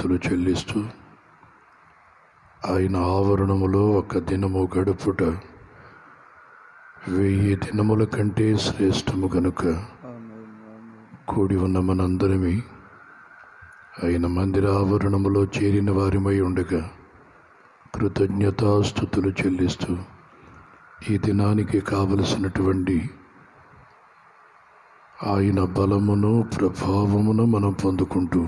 స్థుతులు చెల్లిస్తూ ఆయన ఆవరణములో ఒక దినము గడుపుట వెయ్యి దినముల కంటే శ్రేష్టము గనుక కూడి ఉన్న మనందరమీ ఆయన మందిర ఆవరణములో చేరిన వారిమై ఉండగా కృతజ్ఞతాస్థుతులు చెల్లిస్తూ ఈ దినానికి కావలసినటువంటి ఆయన బలమును ప్రభావమును మనం పొందుకుంటూ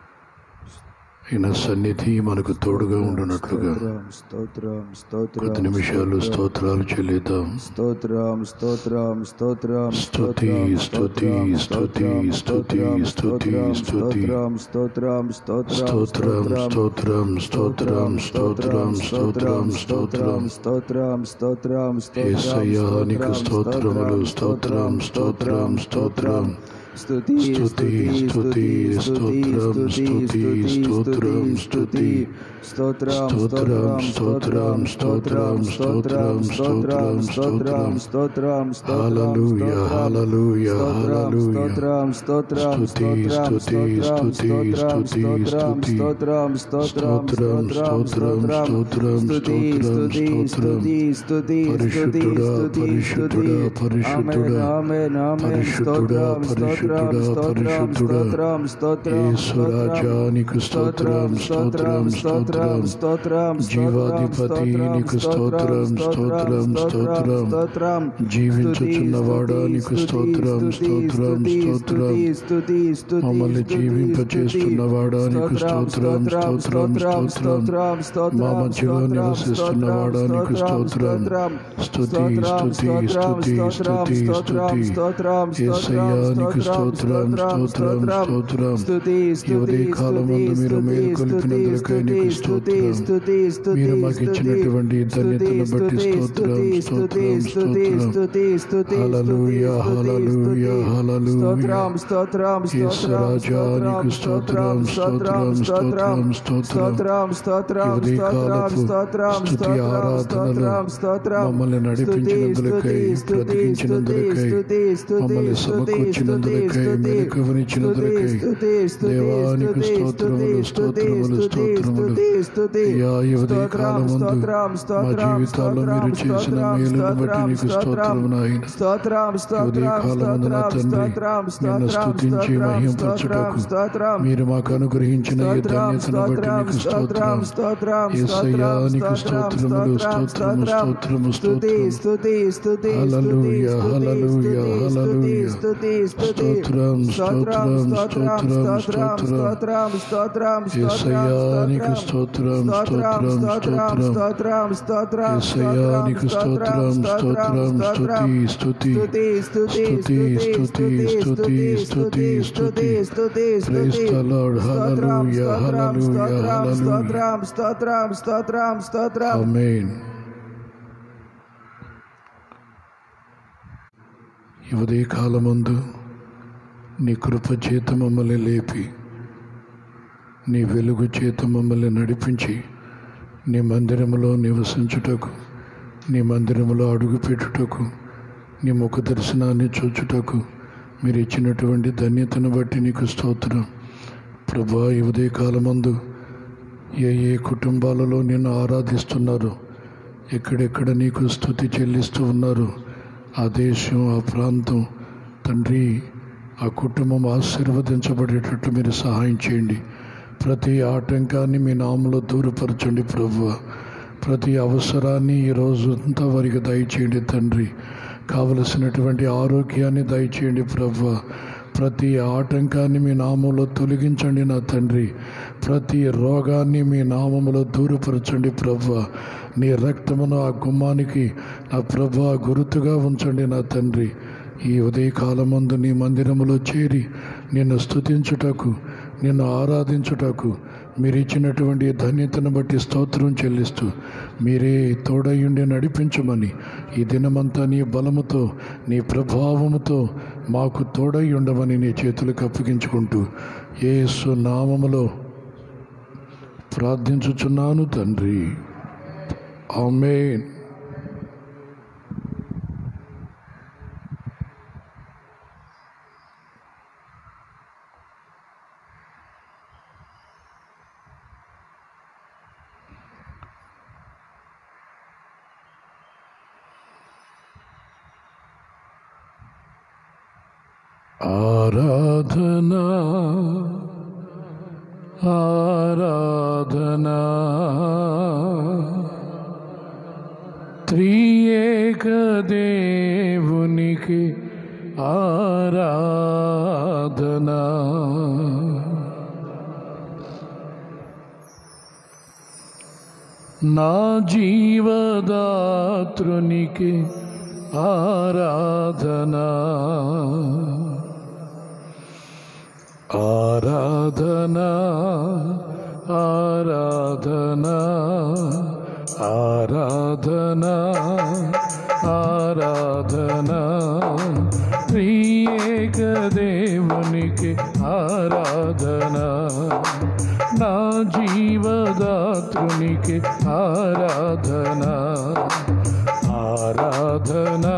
ఆయన సన్నిధి మనకు తోడుగా ఉండునట్లుగా స్తోత్రం స్తోత్రం కొద్ది నిమిషాలు స్తోత్రాలు చెల్లిద్దాం స్తోత్రం స్తోత్రం స్తోత్రం స్తుతి, స్తుతి, స్తుతి, స్తుతి, స్తుతి, స్తుతి. స్తోత్రం స్తోత్రం స్తోత్రం స్తోత్రం స్తోత్రం స్తోత్రం స్తోత్రం స్తోత్రం స్తోత్రం స్తోత్రం యేసయ్యా నీకు స్తోత్రములు స్తోత్రం స్తోత్రం స్తోత్రం స్తుతి స్తుతి స్తుతి స్తోత్రం స్తుతి స్తోత్రం స్తుతి స్తోత్రం స్తోత్రం స్తోత్రం స్తోత్రం స్తోత్రం స్తోత్రం స్తోత్రం స్తోత్రం హల్లెలూయా హల్లెలూయా హల్లెలూయా స్తోత్రం స్తోత్రం స్తుతి స్తుతి స్తుతి స్తుతి స్తుతి స్తోత్రం స్తోత్రం స్తోత్రం స్తోత్రం స్తోత్రం స్తోత్రం పరిశుద్ధుడా పరిశుద్ధుడా పరిశుద్ధుడా పరిశుద్ధుడా పరిశుద్ధుడా పరిశుద్ధుడా యేసురాజా నీకు స్తోత్రం స్తోత్రం స్తోత్రం జీవాధిపతి నీకు స్తోత్రం స్తోత్రం స్తోత్రం జీవించుచున్నవాడా నీకు స్తోత్రం స్తోత్రం స్తోత్రం మమ్మల్ని జీవింపచేస్తున్నవాడా నీకు స్తోత్రం స్తోత్రం స్తోత్రం మా మధ్యలో నివసిస్తున్నవాడా నీకు స్తోత్రం స్తుతి స్తుతి స్తుతి స్తుతి స్తుతి యేసయ్యా నీకు స్తోత్రం స్తోత్రం స్తోత్రం ఈ ఉదయ కాలమందు మీరు మేలుకొల్పినందుకై నీకు స్తోత్రం మీరు మాకు ఇచ్చినటువంటి ధన్యతను బట్టి స్తోత్రం స్తోత్రం స్తోత్రం హల్లెలూయా హల్లెలూయా హల్లెలూయా యేసరాజా నీకు స్తోత్రం స్తోత్రం స్తోత్రం స్తోత్రం ఈ ఉదయ కాలపు స్తుతి ఆరాధనలు మమ్మల్ని నడిపించినందులకై బ్రతికించినందులకై మమ్మల్ని సమకూర్చినందులకై మెలకువనిచ్చినందులకై దేవానికి స్తోత్రములు స్తోత్రములు స్తోత్రములు అయ్యా ఈ ఉదయ కాలమందు మా జీవితాల్లో మీరు చేసిన మేలును బట్టి నీకు స్తోత్రము నాయన ఈ ఉదయ కాలమందు నా తండ్రి నిన్ను స్తుతించి మహింపరచుటకు మీరు మాకు అనుగ్రహించిన ఈ ధన్యతను బట్టి నీకు స్తోత్రం యేసయ్యా నీకు స్తోత్రములు స్తోత్రము స్తోత్రము స్తోత్రము హల్లెలూయా హల్లెలూయా హల్లెలూయా స్తోత్రం స్తోత్రం స్తోత్రం స్తోత్రం యేసయ్యా నీకు స్తోత్రం స్తోత్రం స్తోత్రం యేసయ్యా నీకు స్తోత్రం స్తోత్రం స్తుతి స్తుతి స్తుతి స్తుతి స్తుతి స్తుతి స్తుతి praise the Lord hallelujah hallelujah hallelujah amen ఈ ఉదయ కాలమందు నీ కృప చేత మమ్మల్ని లేపి నీ వెలుగు చేత మమ్మల్ని నడిపించి నీ మందిరములో నివసించుటకు నీ మందిరములో అడుగుపెట్టుటకు నీ ముఖ దర్శనాన్ని చూచుటకు మీరు ఇచ్చినటువంటి ధన్యతను బట్టి నీకు స్తోత్రం ప్రభా ఈ ఉదయ కాలమందు ఏ ఏ కుటుంబాలలో నిన్ను ఆరాధిస్తున్నారు ఎక్కడెక్కడ నీకు స్థుతి చెల్లిస్తూ ఉన్నారు ఆ దేశం ఆ ప్రాంతం తండ్రి ఆ కుటుంబం ఆశీర్వదించబడేటట్టు మీరు సహాయం చేయండి ప్రతి ఆటంకాన్ని మీ నామలో దూరపరచండి ప్రభు ప్రతి అవసరాన్ని ఈ రోజు అంతా వారికి దయచేయండి తండ్రి కావలసినటువంటి ఆరోగ్యాన్ని దయచేయండి ప్రభు ప్రతి ఆటంకాన్ని మీ నామంలో తొలగించండి నా తండ్రి ప్రతి రోగాన్ని మీ నామములో దూరపరచండి ప్రభు నీ రక్తమును ఆ గుమ్మానికి నా ప్రభు గురుతుగా ఉంచండి నా తండ్రి ఈ ఉదయకాలమందు నీ మందిరములో చేరి నిన్ను స్తుతించుటకు నిన్ను ఆరాధించుటకు మీరు ఇచ్చినటువంటి ధన్యతను బట్టి స్తోత్రం చెల్లిస్తూ మీరే తోడయుండి నడిపించమని ఈ దినమంతా నీ బలముతో నీ ప్రభావముతో మాకు తోడై ఉండమని నీ చేతులకు అప్పగించుకుంటూ యేసు నామములో ప్రార్థించుచున్నాను తండ్రి ఆమేన్ ఆరాధనా ఆరాధనా త్రియేక దేవునికి ఆరాధనా నా జీవదాతృనికి ఆరాధనా ఆరాధనా ఆరాధనా ఆరాధనా ఆరాధనా ప్రియేక దేవునికి ఆరాధనా నా జీవదాతృనికి ఆరాధనా ఆరాధనా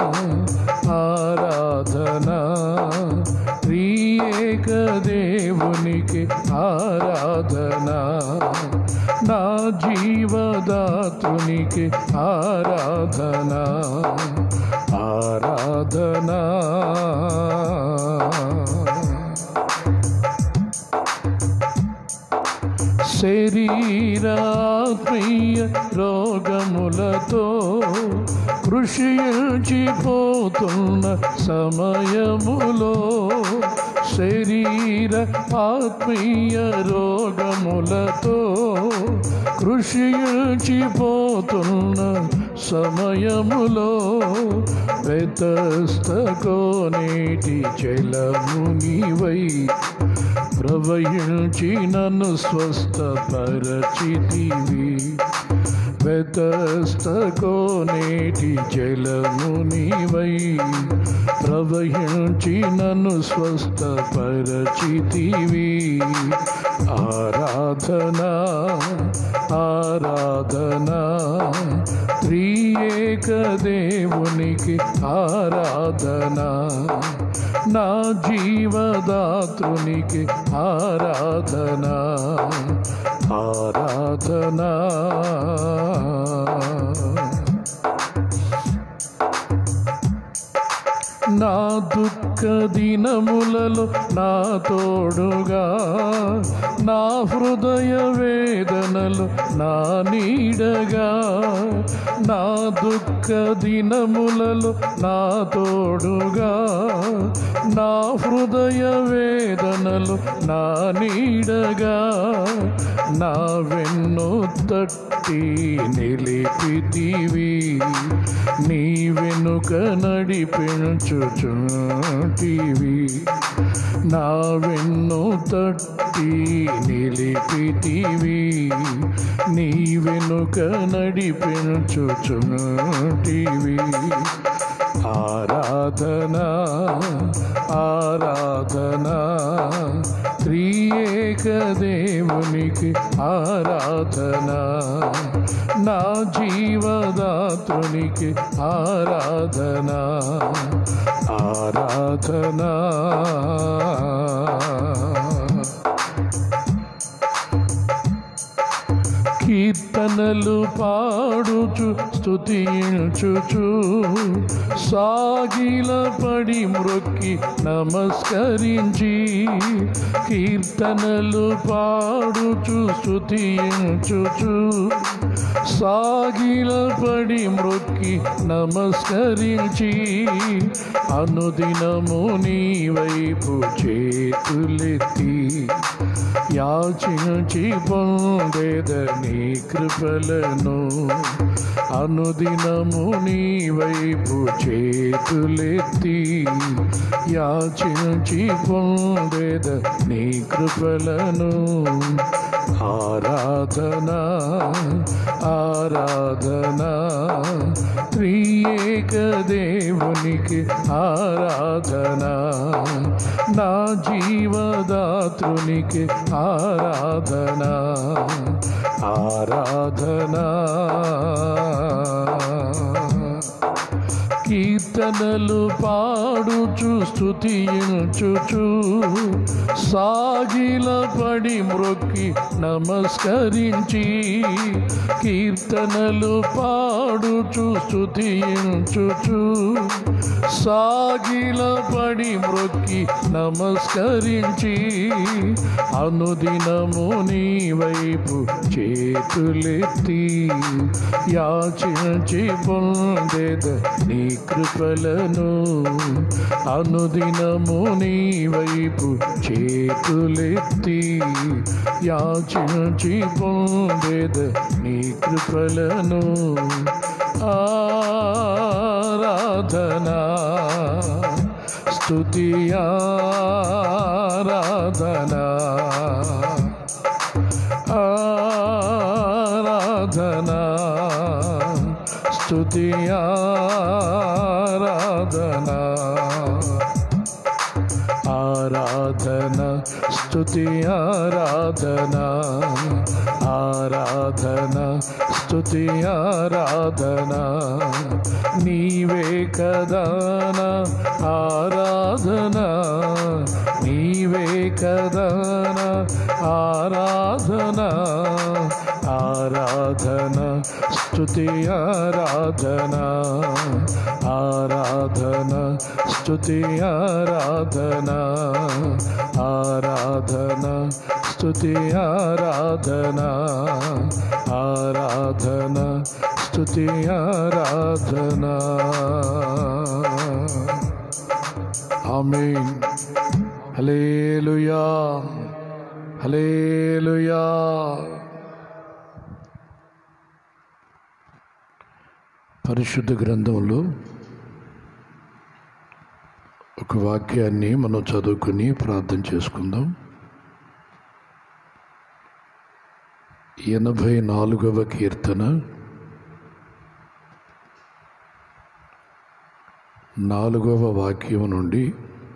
ఆరాధనా ప్రియేక దేవునికి ఆరాధనా నా జీవదాతృనికి ఆరాధనా ఆరాధనా శరీరాత్మీయ రోగములతో కృషించిపోతున్న సమయములో శరీర ఆత్మీయ రోగములతో కృషించిపోతున్న సమయములో వెతస్తకోనేటి జలమునివై ప్రవహించి నన్ను స్వస్థపరచితివి వెతస్తకోనేటి జలమునివై ప్రవహించి నన్ను స్వస్థపరచితివి ఆరాధనా ఆరాధనా త్రియేక దేవునికి ఆరాధనా నా జీవదాతృనికి ఆరాధనా ఆరాధనా నా దుఃఖ దినములలో నా తోడుగా నా హృదయ వేదనలు నా నీడగా నా దుఃఖ దినములలో నా తోడుగా నా హృదయ వేదనలు నా నీడగా నా వెన్ను తట్టి నిలిపితివి నీ వెనుక నడిపించుచుంటివి నా వెన్ను తట్టి నిలిపితివి నీ వెనుక నడిపించుచుంటివి ఆరాధనా ఆరాధనా త్రియేక దేవునికి ఆరాధనా నా జీవదాతృనికి ఆరాధనా ఆరాధనా కీర్తనలు పాడుచు స్తుతించుచు సాగిల పడి మ్రొక్కి నమస్కరించి కీర్తనలు పాడుచు స్తుతించుచు సాగిల పడి మ్రొక్కి నమస్కరించి అనుదినము నీ వైపు చేతులెత్తి యాచించి పొందేదని కృపలను అనుదినము నీ వైపు చేతులెత్తి యాచించి పొందేద నీ కృపలను ఆరాధనా ఆరాధనా త్రియేక దేవునికి ఆరాధనా నా జీవదాతృనికి ఆరాధనా ఆరాధనా కీర్త కీర్తనలు పాడుచు స్తుతించుచు సాగిల పడి మ్రొక్కి నమస్కరించి కీర్తనలు పాడుచు స్తుతించుచు సాగిల పడి మ్రొక్కి నమస్కరించి అనుదినము నీ వైపు చేతులెత్తి యాచించి పొందేద నీ కృపలను అనుదినము నీ వైపు చేతులెత్తి యాచించి పొందేద నీ కృపలను ఆరాధనా స్తుతి ఆరాధనా ఆరాధనా స్తుతి ఆరాధనా ఆరాధన స్తుతి ఆరాధన ఆరాధన స్తుతి ఆరాధన నీవే కదాన ఆరాధన నీవే కదాన ఆరాధన ఆరాధన స్తుతి ఆరాధన ఆరాధన స్తుతి ఆరాధన ఆరాధన స్తుతి ఆరాధన ఆరాధన స్తుతి ఆరాధన ఆమేన్ హల్లెలూయా హల్లెలూయా పరిశుద్ధ గ్రంథంలో ఒక వాక్యాన్ని మనం చదువుకుని ప్రార్థన చేసుకుందాం ఎనభై నాలుగవ కీర్తన నాలుగవ వాక్యం నుండి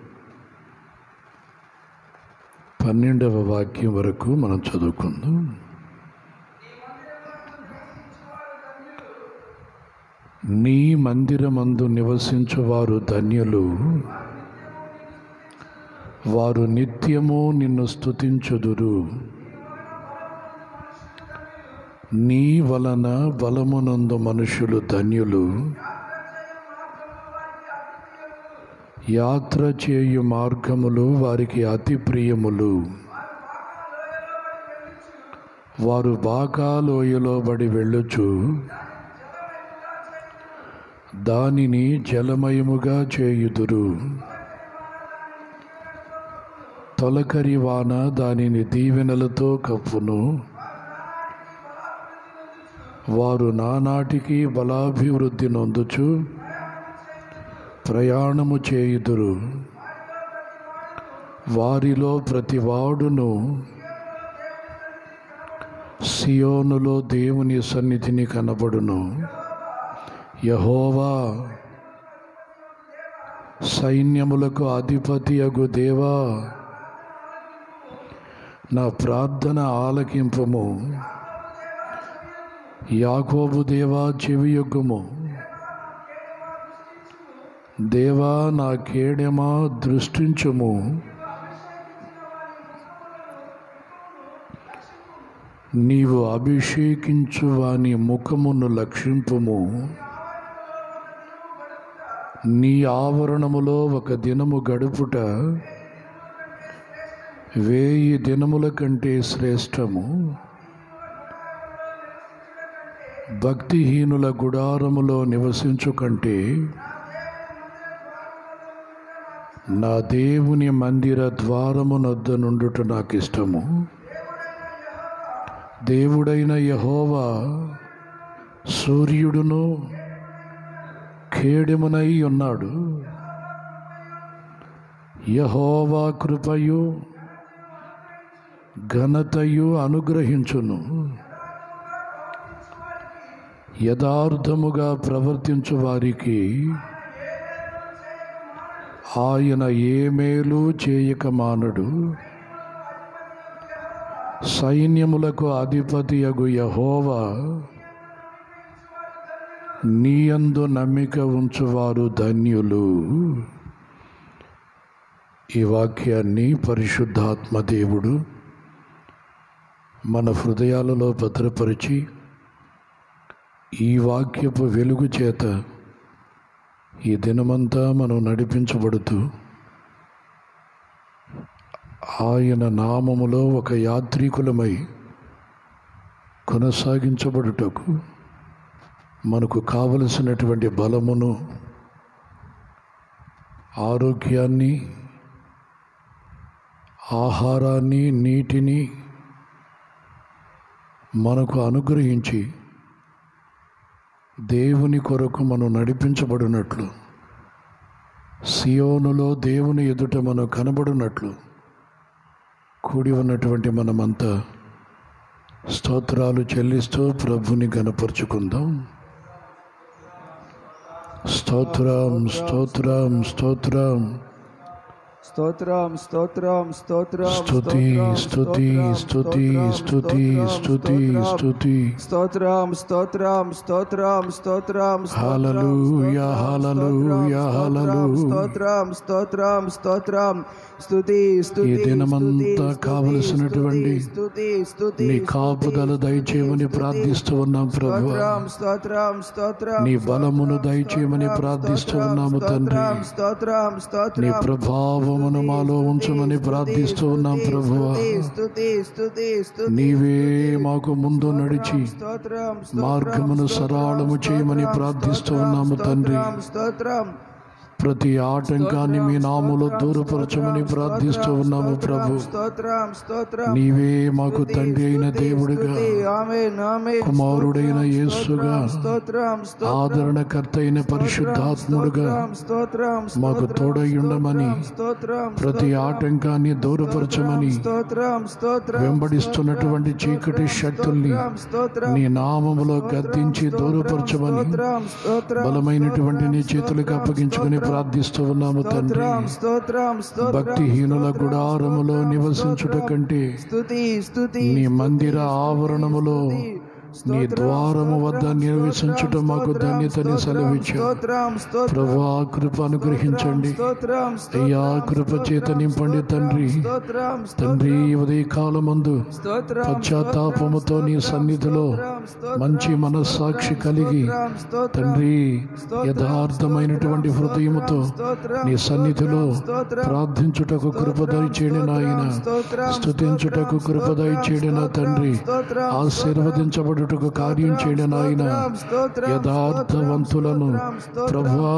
పన్నెండవ వాక్యం వరకు మనం చదువుకుందాం నీ మందిరమందు నివసించువారు ధన్యులు వారు నిత్యము నిన్ను స్తుతించుదురు నీ వలన బలమునందు మనుషులు ధన్యులు యాత్ర చేయు మార్గములు వారికి అతి ప్రియములు వారు బాగా లోయలో బడి వెళ్ళుచు దానిని జలమయముగా చేయుదురు తొలకరి వాన దానిని దీవెనలతో కప్పును వారు నానాటికి బలాభివృద్ధి నొందుచు ప్రయాణము చేయుదురు వారిలో ప్రతివాడును సియోనులో దేవుని సన్నిధిని కనబడును యహోవా సైన్యములకు అధిపతి అగు దేవా నా ప్రార్థన ఆలకింపము యాకోబు దేవా చెవియొగ్గుము దేవా నా కేడెమా దృష్టించుము నీవు అభిషేకించు వాని ముఖమును లక్షింపుము నీ ఆవరణములో ఒక దినము గడుపుట వేయి దినముల కంటే శ్రేష్టము భక్తిహీనుల గుడారములో నివసించు కంటే నా దేవుని మందిర ద్వారమునొద్ద నుండుట నాకు ఇష్టము దేవుడైన యహోవా సూర్యుడును ఖేడెమునై ఉన్నాడు యహోవా కృపయు ఘనతయు అనుగ్రహించును యథార్థముగా ప్రవర్తించు వారికి ఆయన ఏ మేలు చేయక మానడు సైన్యములకు అధిపతి అగు యహోవా నీయందు నమ్మిక ఉంచువారు ధన్యులు ఈ వాక్యాన్ని పరిశుద్ధాత్మ దేవుడు మన హృదయాలలో భద్రపరిచి ఈ వాక్యపు వెలుగు చేత ఈ దినమంతా మనం నడిపించబడుతూ ఆయన నామములో ఒక యాత్రికులమై కొనసాగించబడుటకు మనకు కావలసినటువంటి బలమును ఆరోగ్యాన్ని ఆహారాన్ని నీటిని మనకు అనుగ్రహించి దేవుని కొరకు మనం నడిపించబడినట్లు సియోనులో దేవుని ఎదుట మనం కనబడినట్లు కూడి ఉన్నటువంటి మనమంతా స్తోత్రాలు చెల్లిస్తూ ప్రభుని గనపరుచుకుందాం స్తోత్రం స్తోత్రం స్తోత్రం స్తోత్రం స్తోత్రం స్తోత్రం స్తుతి స్తుతి స్తుతి స్తుతి స్తుతి స్తుతి స్తోత్రం స్తోత్రం స్తోత్రం స్తోత్రం హల్లెలూయా, హల్లెలూయా, హల్లెలూయా. స్తోత్రం స్తోత్రం స్తోత్రం స్తుతి స్తుతి ఈ దినమంతా కావలసినటువంటి స్తుతి స్తుతి నీ కాపుదల దయచేయమని ప్రార్థిస్తూ ఉన్నాం ప్రభు స్తోత్రం స్తోత్రం స్తోత్రం నీ బలమును దయచేయమని ప్రార్థిస్తూ ఉన్నాము తండ్రి స్తోత్రం నీ స్తోత్రం ప్రభావమును మాలో ఉంచమని ప్రార్థిస్తూ ఉన్నాం ప్రభు స్తుతి స్తుతి స్తుతి నీవే మాకు ముందు నడిచి స్తోత్రం మార్గమును సరళము చేయమని ప్రార్థిస్తూ ఉన్నాము తండ్రి స్తోత్రం ప్రతి ఆటంకాన్ని మీ నాములో దూరపరచమని ప్రార్థిస్తూ ఉన్నాము ప్రభు స్తోత్రం స్తోత్రం నీవే మాకు తండ్రి అయిన దేవుడిగా ఆమేన్ ఆమేన్ కుమారుడైన యేసుగా స్తోత్రం ఆదరణకర్త అయిన పరిశుద్ధాత్ముడుగా స్తోత్రం మాకు తోడై ఉండమని స్తోత్రం ప్రతి ఆటంకాన్ని దూరపరచమని స్తోత్రం స్తోత్రం వెంబడిస్తున్నటువంటి చీకటి శక్తుల్ని స్తోత్రం నీ నామములో గద్దించి దూరపరచమని స్తోత్రం స్తోత్రం బలమైనటువంటి నీ చేతులకు అప్పగించుకుని ప్రార్థిస్తూ ఉన్నాము తండ్రి స్తోత్రం స్తోత్రం భక్తిహీనుల గుడారములో నివసించుట కంటే స్తుతి స్తుతి నీ మందిర ఆవరణములో నీ ద్వారము వద్ద నివసించుట మాకు ధన్యతని సెలవిచ్చావు స్తోత్రం స్తోత్రం ప్రభా కృప అనుగ్రహించండి స్తోత్రం అయ్యా కృప చేత నింపండి తండ్రి స్తోత్రం తండ్రి ఉదయ కాలమందు స్తోత్రం పశ్చాత్తాపముతో నీ సన్నిధిలో మంచి మనస్సాక్షి కలిగి తండ్రి యథార్థమైనటువంటి హృదయముతో నీ సన్నిధిలో ప్రార్థించుటకు కృపదయ చేయని నాయన స్తుతించుటకు కృపదయ చేయని నా తండ్రి ఆశీర్వదించబడుటకు కార్యం చేయని నాయన యథార్థవంతులను ప్రభా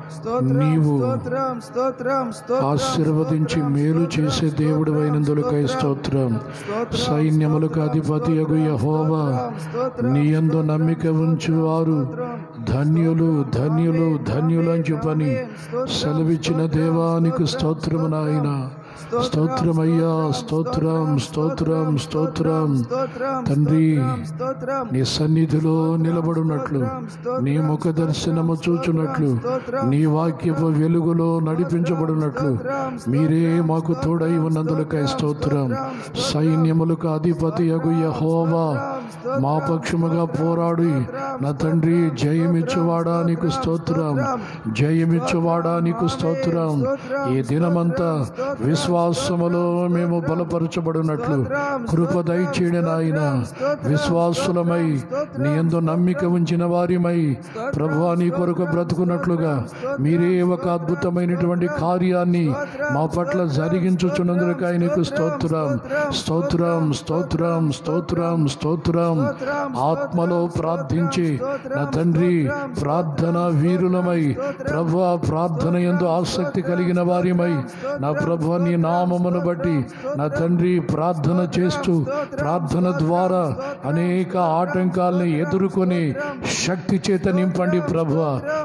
నీవు స్తోత్రం స్తోత్రం స్తోత్రం ఆశీర్వదించి మేలు చేసే దేవుడు అయినందులకై స్తోత్రం సైన్యములకు అధిపతి యగు యహోవా నీయందు నమ్మిక ఉంచు వారు ధన్యులు ధన్యులు ధన్యులు అని చెప్పని సెలవిచ్చిన దేవానికి స్తోత్రము నాయన స్తోత్రమయ్యా స్తోత్రం స్తోత్రం స్తోత్రం స్తోత్రం తండ్రి స్తోత్రం నీ సన్నిధిలో నిలబడునట్లు నీ ముఖ దర్శనము చూచున్నట్లు నీ వాక్యపు వెలుగులో నడిపించబడినట్లు మీరే మాకు తోడై ఉన్నందులకై స్తోత్రం సైన్యములకు అధిపతి యగు యహోవా మా పక్షముగా పోరాడి నా తండ్రి జయమిచ్చువాడా నీకు స్తోత్రం జయమిచ్చువాడా నీకు స్తోత్రం ఈ దినమంతా విశ్వాసములో మేము బలపరచబడినట్లు కృప దయచేయడం ఆయన విశ్వాసులమై నీ యందు నమ్మిక ఉంచిన వారిమై ప్రభు నీ కొరకు బ్రతుకున్నట్లుగా మీరే ఒక అద్భుతమైనటువంటి కార్యాన్ని మా పట్ల జరిగించుచున్నందుకు ఆయనకు స్తోత్రం స్తోత్రం స్తోత్రం స్తోత్రం స్తోత్రం ఆత్మలో ప్రార్థించి నా తండ్రి ప్రార్థన వీరులమై ప్రభు ప్రార్థన ఎందు ఆసక్తి కలిగిన వారిమై నా ప్రభు నీ నామమును బట్టి నా తండ్రి ప్రార్థన చేస్తూ ప్రార్థన ద్వారా అనేక ఆటంకాలని ఎదుర్కొని శక్తి చేత నింపండి ప్రభు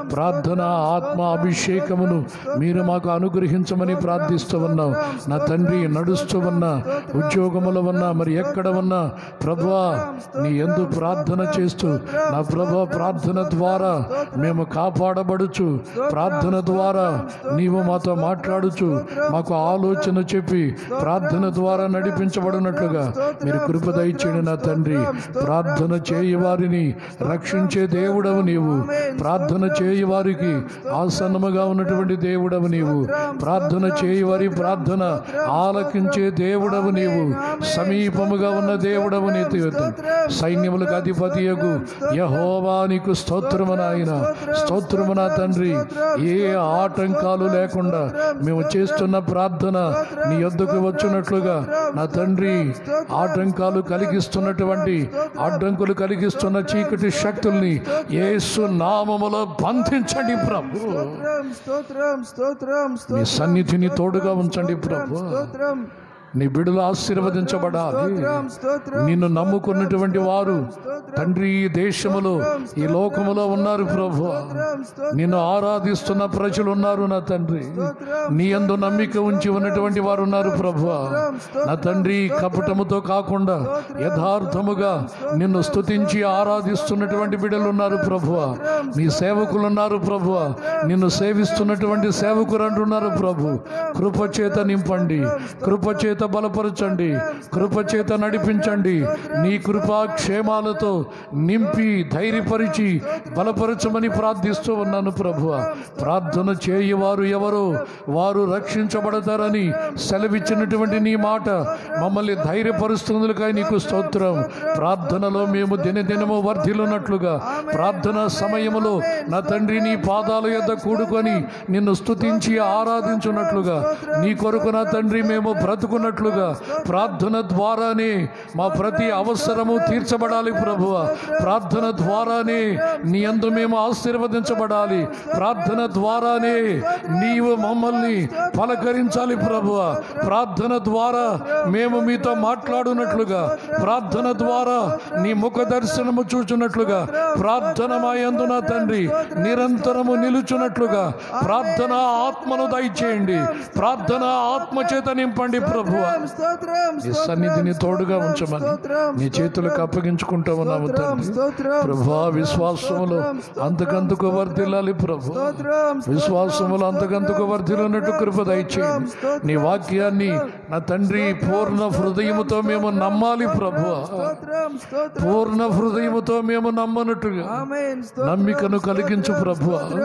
ప్రార్థన ఆత్మ అభిషేకమును మీరు మాకు అనుగ్రహించమని ప్రార్థిస్తూ ఉన్నాం నా తండ్రి నడుస్తూ ఉన్నా ఉద్యోగముల ఉన్నా మరి ఎక్కడ ఉన్నా ప్రభా నీ ఎందు ప్రార్థన చేస్తూ నా ప్రభా ప్రార్థన ద్వారా మేము కాపాడబడుచు ప్రార్థన ద్వారా నీవు మాతో మాట్లాడుచు మాకు ఆలోచన చెప్పి ప్రార్థన ద్వారా నడిపించబడినట్లుగా మీరు కృప దయచేయండి నా తండ్రి ప్రార్థన చేయి వారిని రక్షించే దేవుడవు నీవు ప్రార్థన చేయి వారికి ఆసన్నముగా ఉన్నటువంటి దేవుడవు నీవు ప్రార్థన చేయి వారి ప్రార్థన ఆలకించే దేవుడవు నీవు సమీపముగా ఉన్న దేవుడవు నీ సైన్యములకు అధిపతియగు యహోవా నీకు స్తోత్రము నాయన స్తోత్రము నా తండ్రి ఏ ఆటంకాలు లేకుండా మేము చేస్తున్న ప్రార్థన నీ యొద్దకు వచ్చినట్లుగా నా తండ్రి ఆటంకాలు కలిగిస్తున్నటువంటి అడ్డంకులు కలిగిస్తున్న చీకటి శక్తుల్ని యేసు నామములో బంధించండి ప్రభు స్తోత్రం స్తోత్రం స్తోత్రం నీ స్తోత్రం సన్నిధిని తోడుగా ఉంచండి ప్రభు స్తోత్రం నీ బిడ్డలు ఆశీర్వదించబడాలి స్తోత్రం స్తోత్రం నిన్ను నమ్ముకున్నటువంటి వారు తండ్రి ఈ దేశములో ఈ లోకములో ఉన్నారు ప్రభు స్తోత్రం నిన్ను ఆరాధిస్తున్న ప్రజలు ఉన్నారు నా తండ్రి నీ యందు నమ్మిక ఉంచి ఉన్నటువంటి వారు ఉన్నారు ప్రభు నా తండ్రి కపటముతో కాకుండా యథార్థముగా నిన్ను స్తుతించి ఆరాధిస్తున్నటువంటి బిడ్డలు ఉన్నారు ప్రభు నీ సేవకులు ఉన్నారు ప్రభు నిన్ను సేవిస్తున్నటువంటి సేవకులు అంటున్నారు ప్రభు కృపచేత నింపండి కృపచేత బలపరచండి కృపచేత నడిపించండి నీ కృపా క్షేమాలతో నింపి ధైర్యపరిచి బలపరచమని ప్రార్థిస్తూ ఉన్నాను ప్రభు ప్రార్థన చేయవారు ఎవరో వారు రక్షించబడతారని సెలవిచ్చినటువంటి నీ మాట మమ్మల్ని ధైర్యపరుస్తున్నందుకై నీకు స్తోత్రం ప్రార్థనలో మేము దినదినము వర్ధిల్లున్నట్లుగా ప్రార్థన సమయములో నా తండ్రి నీ పాదాల యొద్ద కూడుకొని నిన్ను స్తుతించి ఆరాధించున్నట్లుగా నీ కొరకు నా తండ్రి మేము బ్రతుకున్నట్లుగా ప్రార్థన ద్వారానే మా ప్రతి అవసరము తీర్చబడాలి ప్రభువ ప్రార్థన ద్వారానే నీ అందు మేము ఆశీర్వదించబడాలి ప్రార్థన ద్వారానే నీవు మమ్మల్ని పలకరించాలి ప్రభువ ప్రార్థన ద్వారా మేము మీతో మాట్లాడునట్లుగా ప్రార్థన ద్వారా నీ ముఖ దర్శనము చూచున్నట్లుగా ప్రార్థన మా యందు నా తండ్రి నిరంతరము నిలుచున్నట్లుగా ప్రార్థన ఆత్మను దయచేయండి ప్రార్థన ఆత్మ చేత నింపండి ప్రభువ స్తోత్రం నీ సన్నిధిని తోడుగా ఉంచమని నీ చేతులకు అప్పగించుకుంటా ఉన్నాము తండ్రి స్తోత్రం ప్రభా విశ్వాసములో అంతకంతకు వర్ధిల్లాలి ప్రభు స్తోత్రం విశ్వాసములు అంతకంతకు వర్ధిల్లినట్టు కృప దయచేయండి నీ వాక్యాన్ని నా తండ్రి పూర్ణ హృదయముతో మేము నమ్మాలి ప్రభు స్తోత్రం స్తోత్రం పూర్ణ హృదయముతో మేము నమ్మనట్టుగా ఆమేన్ నమ్మికను కలిగించు ప్రభు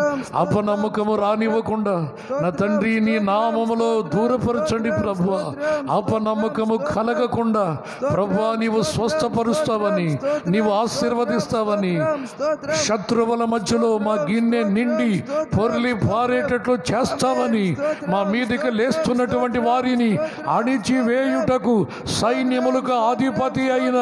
అపనమ్మకము రానివ్వకుండా నా తండ్రి నీ నామములో దూరపరచండి ప్రభు అపనమ్మకము కలగకుండా ప్రభు నీవు స్వస్థపరుస్తావని నీవు ఆశీర్వదిస్తావని స్తోత్రం శత్రువుల మధ్యలో మా గిన్నె నిండి పొర్లి పారేటట్లు చేస్తావని మా మీదకి లేస్తున్నటువంటి వారిని అణిచి వేయుటకు సైన్యములకు అధిపతి అయిన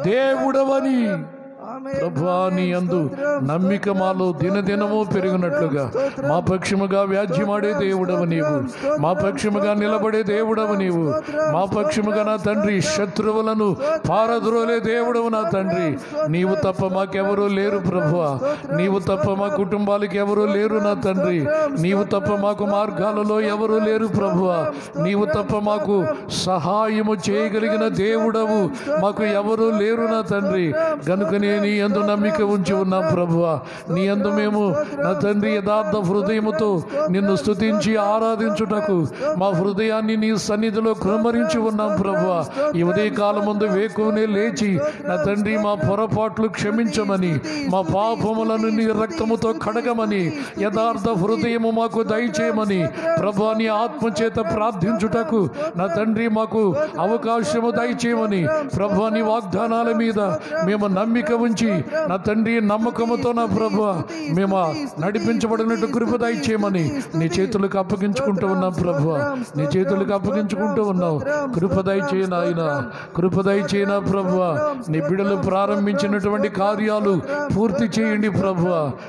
దేవుడవని ఆమేన్ ప్రభా నీ అందు నమ్మిక మాలో దినదినము పెరిగినట్లుగా మా పక్షముగా వ్యాజ్యమాడే దేవుడవు నీవు మా పక్షముగా నిలబడే దేవుడవు నీవు మా పక్షముగా నా తండ్రి శత్రువులను పారద్రోలే దేవుడవు నా తండ్రి నీవు తప్ప మాకెవరూ లేరు ప్రభువా నీవు తప్ప మా కుటుంబాలకు ఎవరూ లేరు నా తండ్రి నీవు తప్ప మాకు మార్గాలలో ఎవరూ లేరు ప్రభువా నీవు తప్ప మాకు సహాయము చేయగలిగిన దేవుడవు మాకు ఎవరూ లేరు నా తండ్రి గనుకనే నీ యందు నమ్మిక ఉంచి ఉన్నాం ప్రభువా నీ యందు మేము నా తండ్రి యథార్థ హృదయముతో నిన్ను స్తుతించి ఆరాధించుటకు మా హృదయాన్ని నీ సన్నిధిలో కృమరించి ఉన్నాం ప్రభువా ఈ ఉదయ కాలం ముందు వేకునే లేచి నా తండ్రి మా పొరపాట్లు క్షమించమని మా పాపములను నీ రక్తముతో కడగమని యథార్థ హృదయము మాకు దయచేయమని ప్రభా నీ ఆత్మచేత ప్రార్థించుటకు నా తండ్రి మాకు అవకాశము దయచేయమని ప్రభా నీ వాగ్దానాల మీద మేము నమ్మిక ఉంచి నా తండ్రి నమ్మకముతో నా ప్రభు మేము నడిపించబడినట్టు కృప దయచేయమని నీ చేతులకు అప్పగించుకుంటూ ఉన్నాం ప్రభు నీ చేతులకు అప్పగించుకుంటూ ఉన్నాం కృప దయచేయన ఆయన కృప దయచేయన ప్రభు నీ బిడలు ప్రారంభించినటువంటి కార్యాలు పూర్తి చేయండి ప్రభు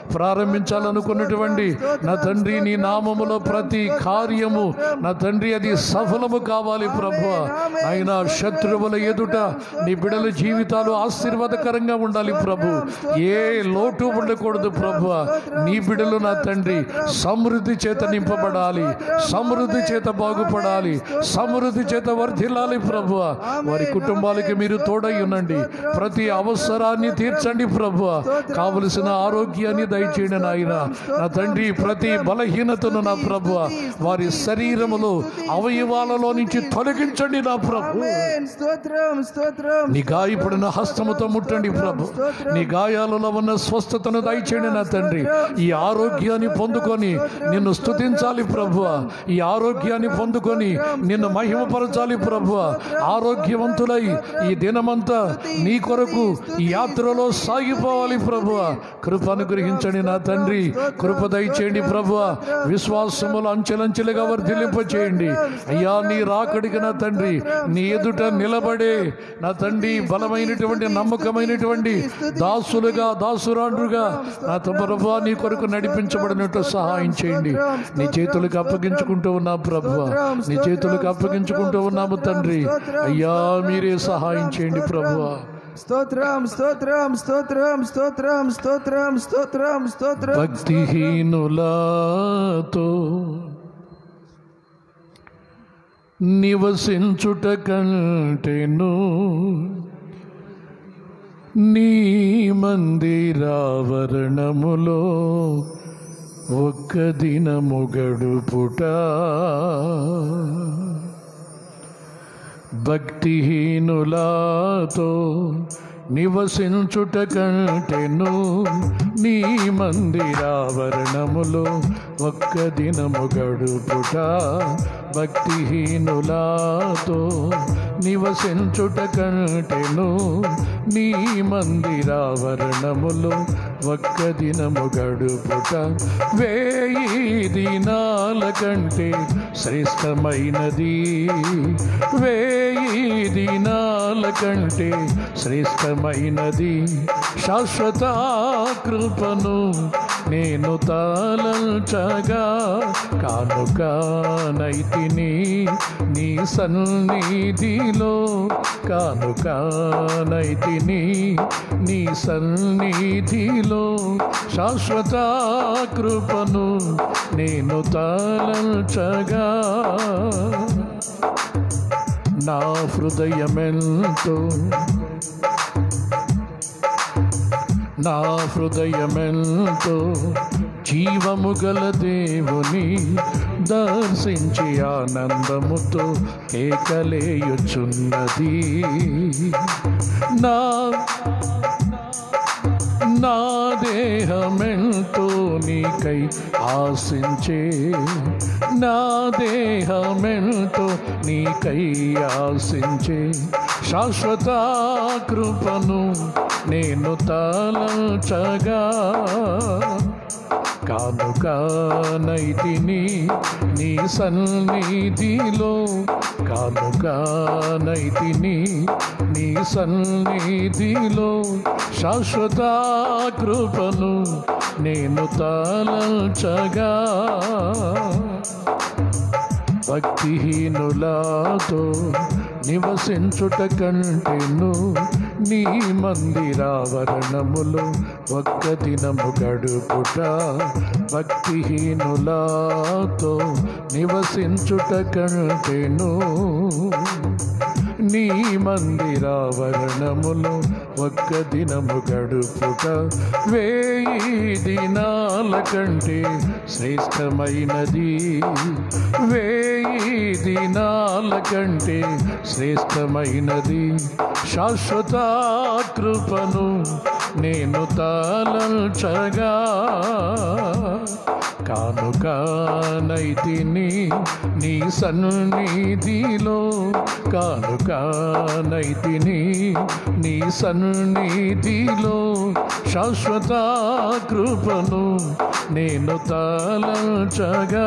ప్రారంభించాలనుకున్నటువంటి నా తండ్రి నీ నామములో ప్రతి కార్యము నా తండ్రి అది సఫలము కావాలి ప్రభు అయినా శత్రువుల ఎదుట నీ బిడల జీవితాలు ఆశీర్వాదకరంగా ఉండాలి ఉండాలి ప్రభు ఏ లోటు ఉండకూడదు ప్రభు నీ బిడలు నా తండ్రి సమృద్ధి చేత నింపబడాలి సమృద్ధి చేత బాగుపడాలి సమృద్ధి చేత వర్ధిల్లాలి ప్రభు వారి కుటుంబాలకి మీరు తోడై ఉండండి ప్రతి అవసరాన్ని తీర్చండి ప్రభు కావలసిన ఆరోగ్యాన్ని దయచేయండి నాయన నా తండ్రి ప్రతి బలహీనతను నా ప్రభు వారి శరీరములో అవయవాలలో నుంచి తొలగించండి నా ప్రభు ఆమేన్ స్తోత్రం స్తోత్రం నీ గాయపడిన హస్తముతో ముట్టండి ప్రభు నీ గాయాలలో ఉన్న స్వస్థతను దయచేయండి నా తండ్రి ఈ ఆరోగ్యాన్ని పొందుకొని నిన్ను స్తుతించాలి ప్రభు ఈ ఆరోగ్యాన్ని పొందుకొని నిన్ను మహిమపరచాలి ప్రభు ఆరోగ్యవంతులై ఈ దినమంతా నీ కొరకు ఈ యాత్రలో సాగిపోవాలి ప్రభు కృప అనుగ్రహించండి నా తండ్రి కృప దయచేయండి ప్రభు విశ్వాసములు అంచెలంచెలుగా వర్ధిల్లింప చేయండి అయ్యా నీ రాకడికి నా తండ్రి నీ ఎదుట నిలబడే నా తండ్రి బలమైనటువంటి నమ్మకమైనటువంటి దాసులుగా దాసురాండ్రుగా నా ప్రభు నీ కొరకు నడిపించబడినట్టు సహాయం చేయండి నీ చేతులకు అప్పగించుకుంటూ ఉన్నా ప్రభు నీ చేతులకు అప్పగించుకుంటూ ఉన్నాము తండ్రి అయ్యా మీరే సహాయం చేయండి ప్రభు స్తోత్రం స్తోత్రం స్తోత్రం స్తోత్రం స్తోత్రం స్తోత్రం స్తోత్రం భక్తిహీనులతో నివసించుట కంటేను నీ మందిరావరణములో ఒక్క దినము గడుపుట భక్తిహీనులతో నివసించుట కంటెను నీ మందిరావరణములో ఒక్క దినము గడుపుట భక్తిహీనులతో నివసించుట కంటెను నీ మందిరావరణములో ఒక్క దినము గడుపుట వేయి దినాల కంటే శ్రేష్టమైనది వేయి దినాల కంటే శ్రేష్టమైనది శాశ్వత కృపను నేను తాళంచగా కానుక నైతిని నీ సన్నిధిలో కానుక నైతిని నీ సన్నిధిలో శాశ్వత కృపను నేను తాళంచగా నా హృదయమెంతో నా హృదయమెంతో జీవము గల దేవుని దర్శించి ఆనందముతో కేకలేయుచున్నది నా నా దేహమెంతో నీకై ఆశించే నా దేహమెంతో నీకై ఆశించే శాశ్వత కృపను నేను తలంచగా కానుక నైతిని నీ సన్నిధిలో కానుక నైతిని నీ సన్నిధిలో శాశ్వత కృపను నేను తాళంచగా భక్తిహీనులతో నివసించుట కంటేను నీ మందిరావరణములో ఒక్క దినము గడుపుట భక్తిహీనులతో నివసించుట కంటేను నీ మందిరావరణములో ఒక్క దినము గడుపుట వేయి దినాల కంటే శ్రేష్టమైనది వేయి దినాల కంటే శ్రేష్టమైనది శాశ్వత కృపను నేను తాళంచగా కానుక నైతిని నీ సన్నిధిలో కానుక నైతిని నీ సన్నిధిలో శాశ్వత కృపను నేను తాళంచగా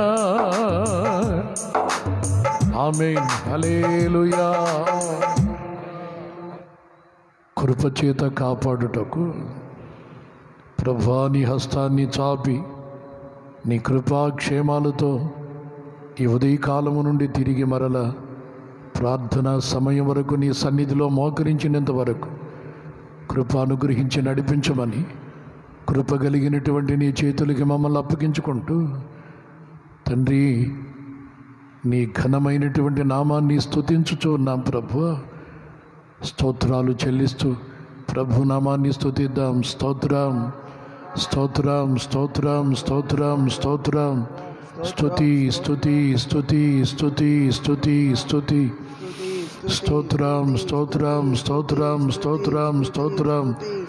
ఆమెన్ హలేలుయా కృపచేత కాపాడుటకు ప్రభా నీ హస్తాన్ని చాపి నీ కృపాక్షేమాలతో ఈ ఉదయకాలము నుండి తిరిగి మరల ప్రార్థన సమయం వరకు నీ సన్నిధిలో మోకరించినంత వరకు కృప అనుగ్రహించి నడిపించమని కృప కలిగినటువంటి నీ చేతులకి మమ్మల్ని అప్పగించుకుంటూ తండ్రి నీ ఘనమైనటువంటి నామాన్ని స్తుతించుచు ఉన్నాం ప్రభు స్తోత్రాలు చెల్లిస్తూ ప్రభు నామాన్ని స్తుతిద్దాం స్తోత్రం స్తోత్రం స్తోత్రం స్తోత్రం స్తోత్రం స్తుతి స్తుతి స్తుతి స్తుతి స్తుతి స్తుతి స్తోత్రం స్తోత్రం స్తోత్రం స్తోత్రం స్తోత్రం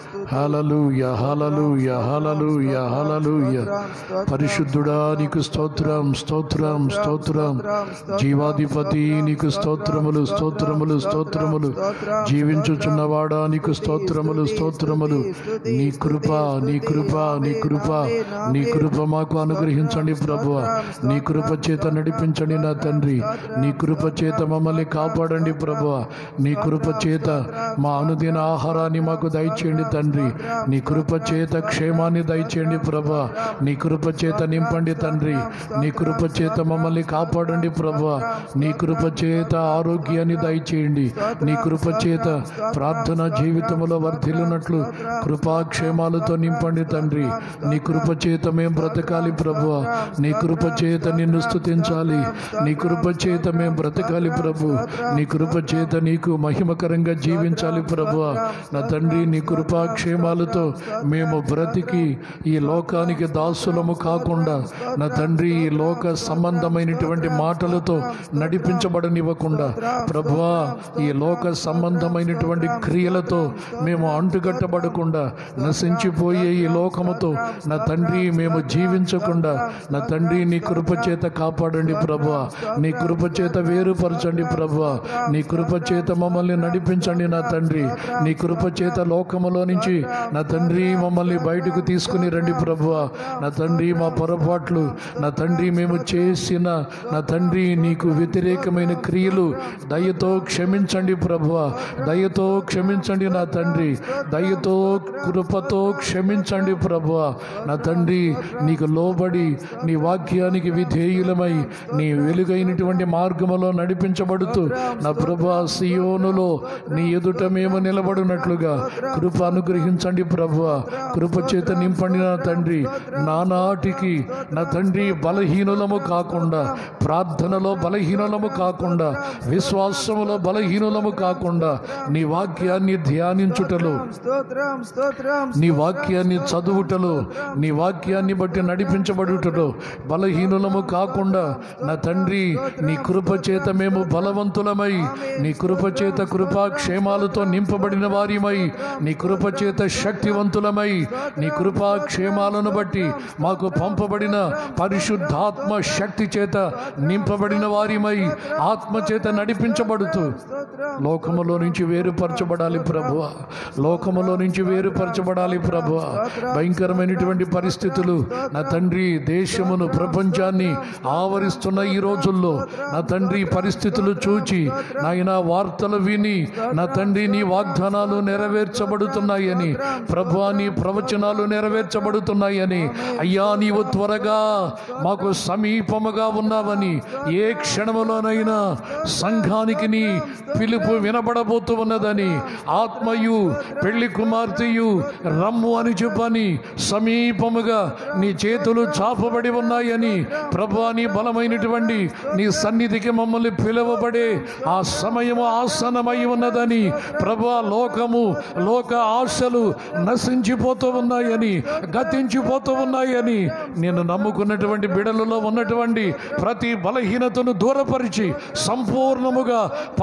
హలలుయ హలలుయ హలలుయ హలలుయ పరిశుద్ధుడా నీకు స్తోత్రం స్తోత్రం స్తోత్రం జీవాధిపతి నీకు స్తోత్రములు స్తోత్రములు స్తోత్రములు జీవించుచున్నవాడా నీకు స్తోత్రములు స్తోత్రములు నీ కృప నీ కృప నీ కృప నీ కృప మాకు అనుగ్రహించండి ప్రభువ నీ కృప చేత నడిపించండి నా తండ్రి నీ కృప చేత మమ్మల్ని కాపాడండి ప్రభువ నీ కృప చేత మా అనుదిన ఆహారాన్ని మాకు దయచేయండి తండ్రి నీ కృప చేత క్షేమాన్ని దయచేయండి ప్రభా నీ కృప చేత నింపండి తండ్రి నీ కృప చేత మమ్మల్ని కాపాడండి ప్రభా నీ కృప చేత ఆరోగ్యాన్ని దయచేయండి నీ కృప చేత ప్రార్థన జీవితంలో వర్ధిల్లునట్లు కృపాక్షేమాలతో నింపండి తండ్రి నీ కృప చేత మేము బ్రతకాలి ప్రభు నీ కృప చేత నిన్ను స్తుతించాలి నీ కృప చేత మేము బ్రతకాలి ప్రభు నీ కృప చేత నీకు మహిమకరంగా జీవించాలి ప్రభు నా తండ్రి నీ కృపాక్షేమాలతో మేము బ్రతికి ఈ లోకానికి దాసులము కాకుండా నా తండ్రి ఈ లోక సంబంధమైనటువంటి మాటలతో నడిపించబడనివ్వకుండా ప్రభువా ఈ లోక సంబంధమైనటువంటి క్రియలతో మేము అంటుగట్టబడకుండా నశించిపోయే ఈ లోకముతో నా తండ్రి మేము జీవించకుండా నా తండ్రి నీ కృప చేత కాపాడండి ప్రభువా నీ కృప చేత వేరుపరచండి ప్రభువా నీ కృప చేత మమ్మల్ని నడిపించండి నా తండ్రి నీ కృప చేత లోకములో నుంచి నా తండ్రి మమ్మల్ని బయటకు తీసుకుని రండి ప్రభువా నా తండ్రి మా పొరపాట్లు నా తండ్రి మేము చేసిన నా తండ్రి నీకు వ్యతిరేకమైన క్రియలు దయతో క్షమించండి ప్రభువా దయతో క్షమించండి నా తండ్రి దయతో కృపతో క్షమించండి ప్రభువా నా తండ్రి నీకు లోబడి నీ వాక్యానికి విధేయులమై నీ వెలుగైనటువంటి మార్గములో నడిపించబడుతూ నా ప్రభా సియోనులో నీ ఎదుట మేము నిలబడినట్లుగా కృప అనుగ్రహించండి ప్రభువా కృప చేత నింపండి నా తండ్రి నానాటికి నా తండ్రి బలహీనులము కాకుండా ప్రార్థనలో బలహీనులము కాకుండా విశ్వాసములో బలహీనులము కాకుండా నీ వాక్యాన్ని ధ్యానించుటలో స్తోత్రం స్తోత్రం నీ వాక్యాన్ని చదువుటలో నీ వాక్యాన్ని బట్టి నడిపించబడుటలో బలహీనులము కాకుండా నా తండ్రి నీ కృప చేత మేము బలవంతులమై నీ కృప చేత కృపా క్షేమాలతో నింపబడిన వారిమై నీ కృప చేత శక్తివంతులమై నీ కృపా క్షేమాలను బట్టి మాకు పంపబడిన పరిశుద్ధాత్మ శక్తి చేత నింపబడిన వారిమై ఆత్మ చేత నడిపించబడుతూ స్తోత్రం లోకములో నుంచి వేరుపరచబడాలి ప్రభువ లోకములో నుంచి వేరుపరచబడాలి ప్రభువ భయంకరమైనటువంటి పరిస్థితులు నా తండ్రి దేశమును ప్రపంచాన్ని ఆవరిస్తున్న ఈ రోజుల్లో నా తండ్రి పరిస్థితులు చూచి నాయన వార్తలు విని నా తండ్రి నీ వాగ్దానాలు నెరవేర్చబడుతున్నాయని ప్రభువా నీ ప్రవచనాలు నెరవేర్చబడుతున్నాయని అయ్యా నీవు త్వరగా మాకు సమీపముగా ఉన్నావని ఏ క్షణములోనైనా సంఘానికి నీ పిలుపు వినబడబోతూ ఉన్నదని ఆత్మయు పెళ్లి కుమార్తెయు రమ్ము అని చెప్పని సమీపముగా నీ చేతులు చాపబడి ఉన్నాయని ప్రభా నీ బలమైనటువంటి నీ సన్నిధికి మమ్మల్ని పిలువబడే ఆ సమయము ఆసనమై ఉన్నదని ప్రభా లోకము లోక ఆశలు నశించిపోతూ ఉన్నాయని గతించిపోతూ ఉన్నాయని నేను నమ్ముకున్నటువంటి బిడలలో ఉన్నటువంటి ప్రతి బలహీనతను దూరపరిచి సంపూర్ణముగా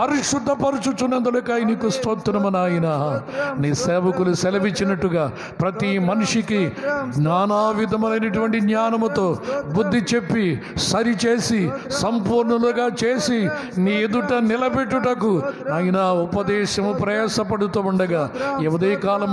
పరిశుద్ధపరచుచున్నందులకై నీకు స్తోత్రము నాయన నీ సేవకులు సెలవిచ్చినట్టుగా ప్రతి మనిషికి నానా విధములైనటువంటి జ్ఞానముతో బుద్ధి చెప్పి సరిచేసి సంపూర్ణులుగా చేసి నీ ఎదుట నిలబెట్టుటకు ఆయన ఉపదేశము ప్రయాసపడుతూ ఉండగా ఈ ఉదయ కాలమందు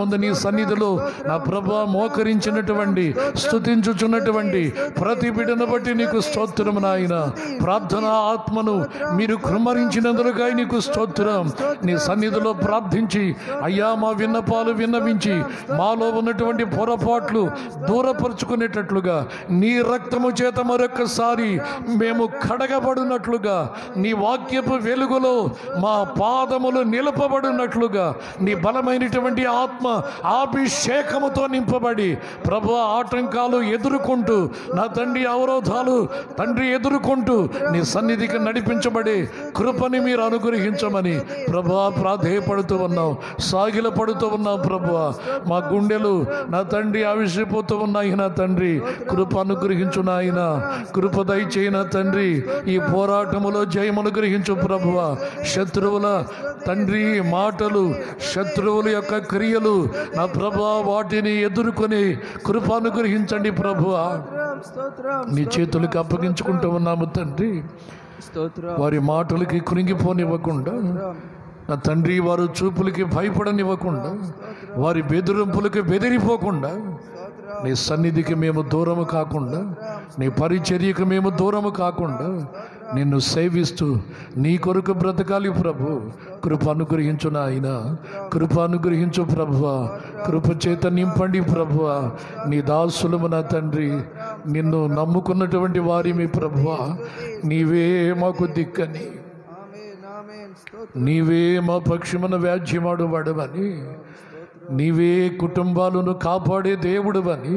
ముందు నీ సన్నిధిలో నా ప్రభా మోకరించినటువంటి స్తుతించుచున్నటువంటి ప్రతి బిడ్డను బట్టి నీకు స్తోత్రం నాయన ప్రార్థన ఆత్మను మీరు కృమ్మరించినందుకై నీకు స్తోత్రం నీ సన్నిధిలో ప్రార్థించి అయ్యా మా విన్నపాలు విన్నవించి మాలో ఉన్నటువంటి పొరపాట్లు దూరపరుచుకునేటట్లుగా నీ రక్తము చేత మరొకసారి మేము కడగబడినట్లుగా నీ వాక్యపు వెలుగులో మా పాదములు నిలపబడినట్లుగా నీ బలమైనటువంటి ఆత్మ అభిషేకముతో నింపబడి ప్రభు ఆటంకాలు ఎదుర్కొంటూ నా తండ్రి అవరోధాలు తండ్రి ఎదుర్కొంటూ నీ సన్నిధికి నడిపించబడి కృపని మీరు అనుగ్రహించమని ప్రభా ప్రాధేయపడుతూ ఉన్నాం సాగిల పడుతూ ఉన్నాం ప్రభు మా గుండెలు నా తండ్రి ఆవిసిపోతూ ఉన్నాయి నా తండ్రి కృప అనుగ్రహించు నాయన కృప దయచేయి నా తండ్రి ఈ పోరాటములో జయం అనుగ్రహించు ప్రభువ శత్రువుల తండ్రి మాటలు శత్రువుల యొక్క క్రియలు నా ప్రభా వాటిని ఎదుర్కొని కృప అనుగ్రహించండి ప్రభువ స్తోత్రం స్తోత్రం నీ చేతులకు అప్పగించుకుంటూ ఉన్నాము తండ్రి స్తోత్రం వారి మాటలకి కృంగిపోనివ్వకుండా నా తండ్రి వారు చూపులకి భయపడనివ్వకుండా వారి బెదిరింపులకి బెదిరిపోకుండా నీ సన్నిధికి మేము దూరము కాకుండా నీ పరిచర్యకు మేము దూరము కాకుండా నిన్ను సేవిస్తూ నీ కొరకు బ్రతకాలి ప్రభు కృప అనుగ్రహించు నాయన కృప అనుగ్రహించు ప్రభువ కృప చేత నింపండి ప్రభువ నీ దాసులము నా తండ్రి నిన్ను నమ్ముకున్నటువంటి వారి మీ ప్రభువ నీవే మాకు దిక్కని ఆమేన్ ఆమేన్ స్తోత్రం నీవే మా పక్షమున వ్యాజ్యమాడు వాడవని నీవే కుటుంబాలను కాపాడే దేవుడువని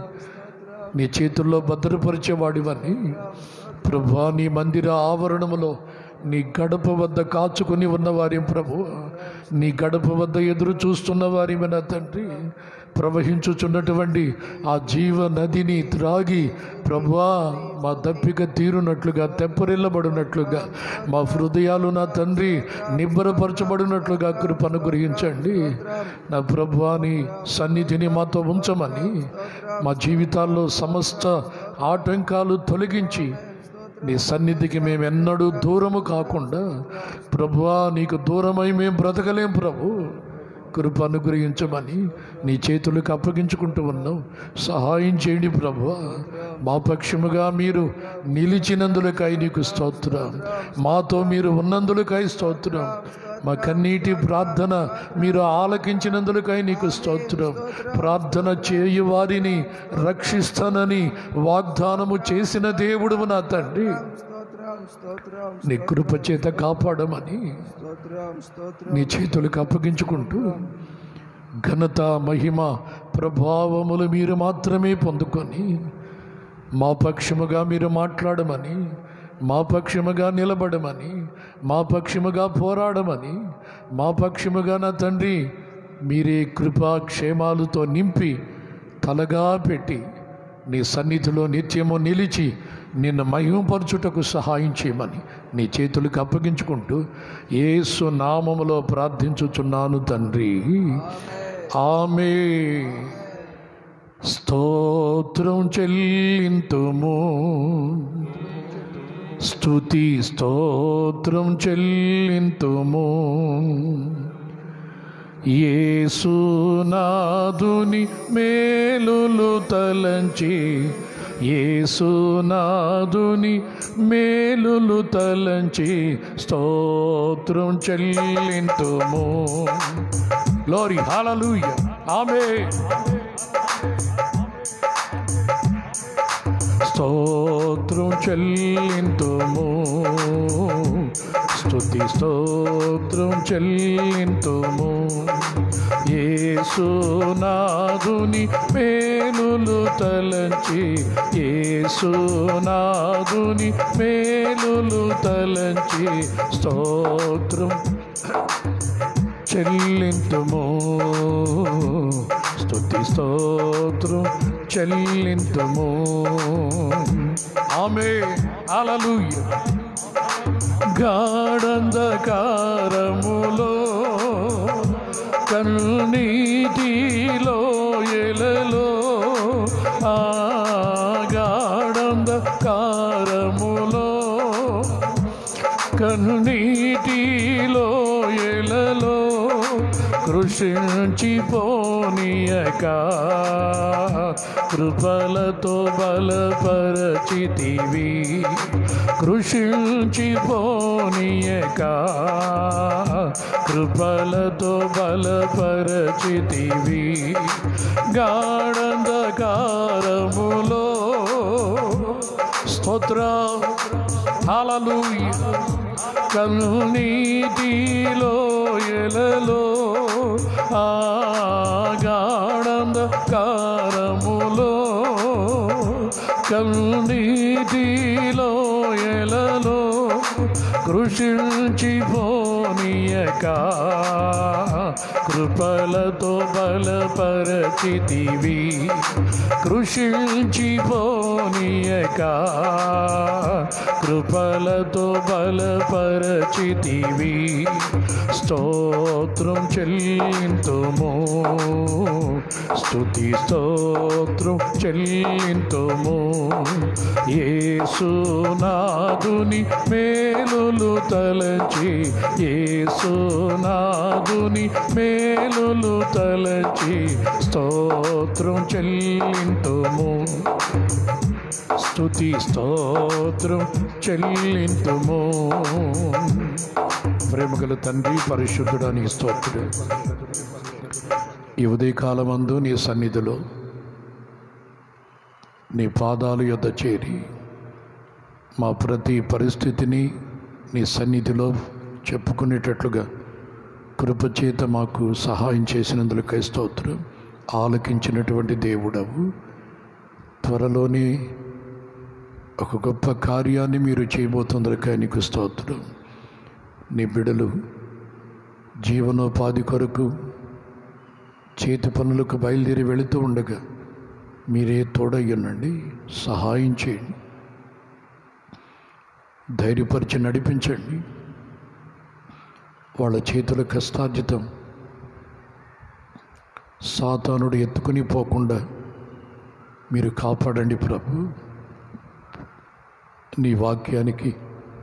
నీ చేతుల్లో భద్రపరిచేవాడివని ప్రభా నీ మందిర ఆవరణములో నీ గడప వద్ద కాచుకొని ఉన్నవారి ప్రభు నీ గడప వద్ద ఎదురు చూస్తున్న వారి మన తండ్రి ప్రవహించుచున్నటువంటి ఆ జీవ నదిని త్రాగి ప్రభువా మా దప్పిక తీరునట్లుగా తెప్పరిల్లబడినట్లుగా మా హృదయాలు నా తండ్రి నిబ్బరపరచబడినట్లుగా కృప అనుగ్రహించండి నా ప్రభువాని సన్నిధిని మాతో ఉంచమని మా జీవితాల్లో సమస్త ఆటంకాలు తొలగించి నీ సన్నిధికి మేము ఎన్నడూ దూరము కాకుండా ప్రభువా నీకు దూరమై మేము బ్రతకలేం ప్రభు కృప అనుగ్రహించమని నీ చేతులకు అప్పగించుకుంటూ ఉన్నాం సహాయం చేయండి ప్రభువా మా పక్షముగా మీరు నిలిచినందులకై నీకు స్తోత్రం మాతో మీరు ఉన్నందులకై స్తోత్రం మా కన్నీటి ప్రార్థన మీరు ఆలకించినందులకై నీకు స్తోత్రం ప్రార్థన చేయు వారిని రక్షిస్తానని వాగ్దానము చేసిన దేవుడు నా తండ్రి స్తోత్రం స్తోత్రం నీ కృప చేత కాపాడమని స్తోత్రం స్తోత్రం నీ చేతులకు అప్పగించుకుంటూ ఘనత మహిమ ప్రభావములు మీరు మాత్రమే పొందుకొని మా పక్షముగా మీరు మాట్లాడమని మా పక్షముగా నిలబడమని మా పక్షముగా పోరాడమని మా పక్షముగా నా తండ్రి మీరే కృపా క్షేమాలతో నింపి తలగా పెట్టి నీ సన్నిధిలో నిత్యము నిలిచి నిన్ను మహిమపరచుటకు సహాయం చేయమని నీ చేతులకు అప్పగించుకుంటూ యేసు నామములో ప్రార్థించుచున్నాను తండ్రి ఆమె స్తోత్రం చెల్లింతుము స్తుతి స్తోత్రం చెల్లింతుము యేసునాదుని మేలులు తలంచి యేసునాదుని మేలులు తలంచి స్తోత్రం చెల్లింతుము గ్లోరీ హల్లెలూయా ఆమె స్తోత్రం చెల్లింతుము స్తుతి స్తోత్రం చెల్లింతుము యేసునాదుని మేలులు తలంచి యేసునాదుని మేలులు తలంచి స్తోత్రం చెల్లింతుము స్తుతి స్తోత్రం చెల్లింతుము ఆమె అలలుయ గాఢంధకారములో కన్నీటిలో ఎలలో ఆ గాఢంధకారములో కన్నీటిలో ఎలలో కృషించిపోయిన పోనీయక కృపలతో బలపరచితివి కృషించి పోనీయక కృపలతో బలపరచితివి గాఢంధకారములో స్తోత్ర హల్లెలూయా కన్నీటిలో ఎలలో ఆగాడంధకారములో కన్నీటిలో ఎలలో కృషించి పోనీయక కృపలతో బలపరచితివి కృషించి పోనీయక కృపలతో బలపరచితివి స్తోత్రం చెల్లింతుము స్తుతి స్తోత్రం చెల్లింతుము యేసునాదుని మేలులు తలచి యేసునాదుని మేలులు తలచి స్తోత్రం చెల్లింతుము స్తుతి స్తోత్రం చెల్లింతుము ప్రేమగల తండ్రి పరిశుద్ధుడని స్తోత్రుడు ఈ ఉదయకాలమందు నీ సన్నిధిలో నీ పాదాలు యొద్ద చేరి మా ప్రతి పరిస్థితిని నీ సన్నిధిలో చెప్పుకునేటట్లుగా కృపచేత మాకు సహాయం చేసినందులకై స్తోత్రం ఆలకించినటువంటి దేవుడవు త్వరలోనే ఒక గొప్ప కార్యాన్ని మీరు చేయబోతుందరకై నీకు స్తోత్రం నీ బిడలు జీవనోపాధి కొరకు చేతి పనులకు బయలుదేరి వెళుతూ ఉండగా మీరే తోడయ్యనండి సహాయం చేయండి ధైర్యపరిచి నడిపించండి వాళ్ళ చేతుల కష్టార్జితం సాతానుడు ఎత్తుకుని పోకుండా మీరు కాపాడండి ప్రభు నీ వాక్యానికి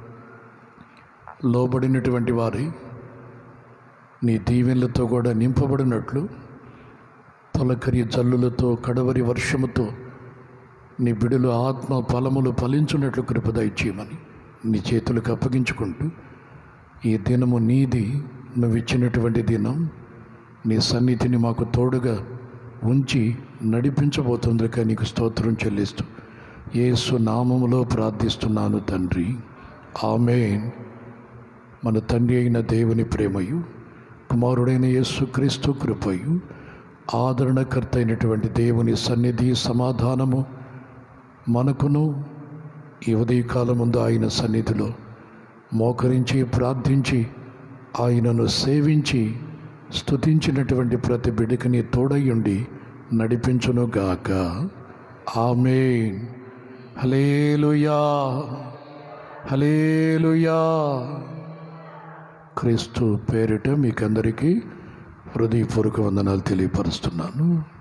లోబడినటువంటి వారి నీ దీవెనలతో కూడా నింపబడినట్లు తొలకరి జల్లులతో కడవరి వర్షముతో నీ బిడులు ఆత్మ ఫలములు ఫలించున్నట్లు కృప దయచేయమని నీ చేతులకు అప్పగించుకుంటూ ఈ దినము నీది నువ్వు ఇచ్చినటువంటి దినం నీ సన్నిధిని మాకు తోడుగా ఉంచి నడిపించబోతుందిక నీకు స్తోత్రం చెల్లిస్తూ యేసు నామములో ప్రార్థిస్తున్నాను తండ్రి ఆమెన్ మన తండ్రి అయిన దేవుని ప్రేమయు కుమారుడైన యేసుక్రీస్తు కృపయు ఆదరణకర్త అయినటువంటి దేవుని సన్నిధి సమాధానము మనకును ఈ ఉదయకాలం ముందు ఆయన సన్నిధిలో మోకరించి ప్రార్థించి ఆయనను సేవించి స్తుతించినటువంటి ప్రతి బిడ్డకిని తోడయ్యుండి నడిపించునుగాక ఆమెన్ హలేలుయా హలేలుయా క్రీస్తు పేరిట మీకందరికీ హృదయపూర్వక వందనాలు తెలియపరుస్తున్నాను